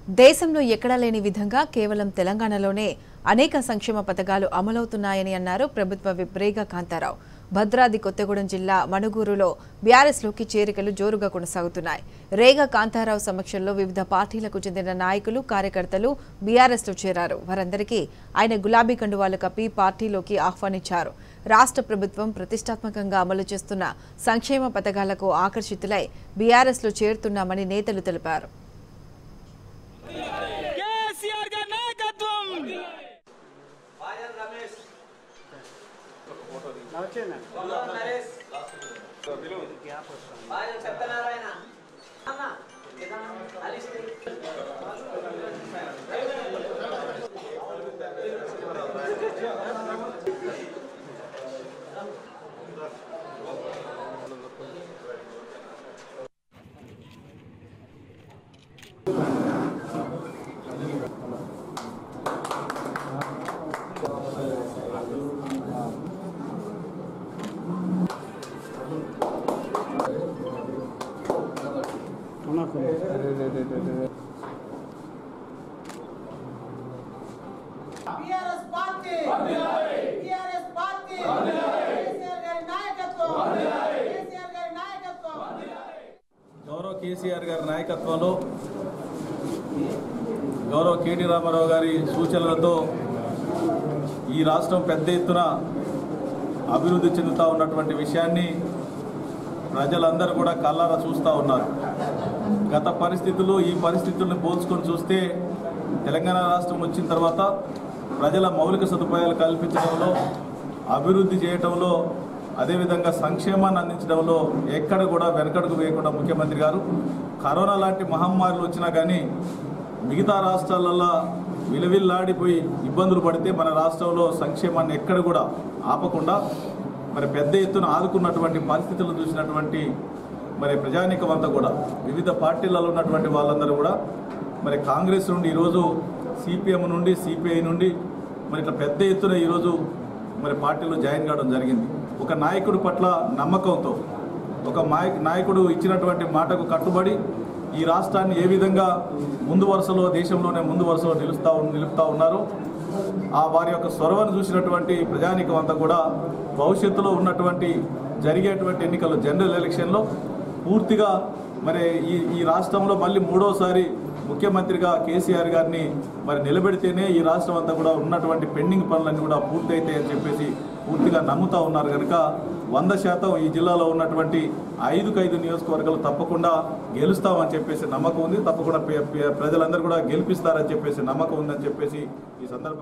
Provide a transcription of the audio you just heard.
దేశంలో ఎక్కడా లేని విధంగా కేవలం తెలంగాణలోనే అనేక సంక్షేమ పథకాలు అమలవుతున్నాయని అన్నారు ప్రభుత్వ విప్ రేగా కాంతారావు భద్రాద్రి కొత్తగూడెం జిల్లా మణుగూరులో బీఆర్ఎస్లోకి చేరికలు జోరుగా కొనసాగుతున్నాయి రేగా కాంతారావు సమక్షంలో వివిధ పార్టీలకు చెందిన నాయకులు కార్యకర్తలు బీఆర్ఎస్లో చేరారు వారందరికీ ఆయన గులాబీ కండువాలు కప్పి పార్టీలోకి ఆహ్వానించారు రాష్ట్ర ప్రభుత్వం ప్రతిష్టాత్మకంగా అమలు చేస్తున్న సంక్షేమ పథకాలకు ఆకర్షితులై బీఆర్ఎస్లో చేరుతున్నామని నేతలు తెలిపారు కేసీఆర్ గారి నాయకత్వం TRS party TRS party KCR గారి నాయకత్వం కేసీఆర్ గారి నాయకత్వం గౌరవ కేసీఆర్ గారి నాయకత్వంలో గౌరవ కేటీ రామారావు గారి సూచనలతో ఈ రాష్ట్రం పెద్ద ఎత్తున అభివృద్ధి చెందుతూ ఉన్నటువంటి విషయాన్ని ప్రజలందరూ కూడా కళ్ళారా చూస్తూ ఉన్నారు గత పరిస్థితులు ఈ పరిస్థితులను పోల్చుకొని చూస్తే తెలంగాణ రాష్ట్రం వచ్చిన తర్వాత ప్రజల మౌలిక సదుపాయాలు కల్పించడంలో అభివృద్ధి చేయడంలో అదేవిధంగా సంక్షేమాన్ని అందించడంలో ఎక్కడ కూడా వెనకడుగు వేయకుండా ముఖ్యమంత్రి గారు కరోనా లాంటి మహమ్మారులు వచ్చినా కానీ మిగతా రాష్ట్రాలలో విలవిల్లాడిపోయి ఇబ్బందులు పడితే మన రాష్ట్రంలో సంక్షేమాన్ని ఎక్కడ కూడా ఆపకుండా మరి పెద్ద ఎత్తున ఆదుకున్నటువంటి పరిస్థితులు చూసినటువంటి మరి ప్రజానీకం అంతా కూడా వివిధ పార్టీలలో ఉన్నటువంటి వాళ్ళందరూ కూడా మరి కాంగ్రెస్ నుండి ఈరోజు సిపిఎం నుండి సిపిఐ నుండి మరి ఇట్లా పెద్ద ఎత్తున ఈరోజు మరి పార్టీలో జాయిన్ కావడం జరిగింది ఒక నాయకుడి పట్ల నమ్మకంతో ఒక మాయ- నాయకుడు ఇచ్చినటువంటి మాటకు కట్టుబడి ఈ రాష్ట్రాన్ని ఏ విధంగా ముందు వరుసలో దేశంలోనే ముందు వరుసలో నిలుస్తా ఉన్- నిలుపుతా ఉన్నారు ఆ వారి యొక్క సొరవను చూసినటువంటి ప్రజానీకం అంతా కూడా భవిష్యత్తులో ఉన్నటువంటి జరిగేటువంటి ఎన్నికల్లో జనరల్ ఎలక్షన్లో పూర్తిగా మరి ఈ ఈ రాష్ట్రంలో మళ్ళీ మూడోసారి ముఖ్యమంత్రిగా కేసీఆర్ గారిని మరి నిలబెడితేనే ఈ రాష్ట్రం అంతా కూడా ఉన్నటువంటి పెండింగ్ పనులన్నీ కూడా పూర్తయితాయని చెప్పేసి పూర్తిగా నమ్ముతా ఉన్నారు కనుక వంద శాతం ఈ జిల్లాలో ఉన్నటువంటి ఐదుకు ఐదు నియోజకవర్గాలు తప్పకుండా గెలుస్తామని చెప్పేసి నమ్మకం ఉంది తప్పకుండా ప్ర- ప్ర- ప్రజలందరూ కూడా గెలిపిస్తారని చెప్పేసి నమ్మకం ఉందని చెప్పేసి ఈ సందర్భంగా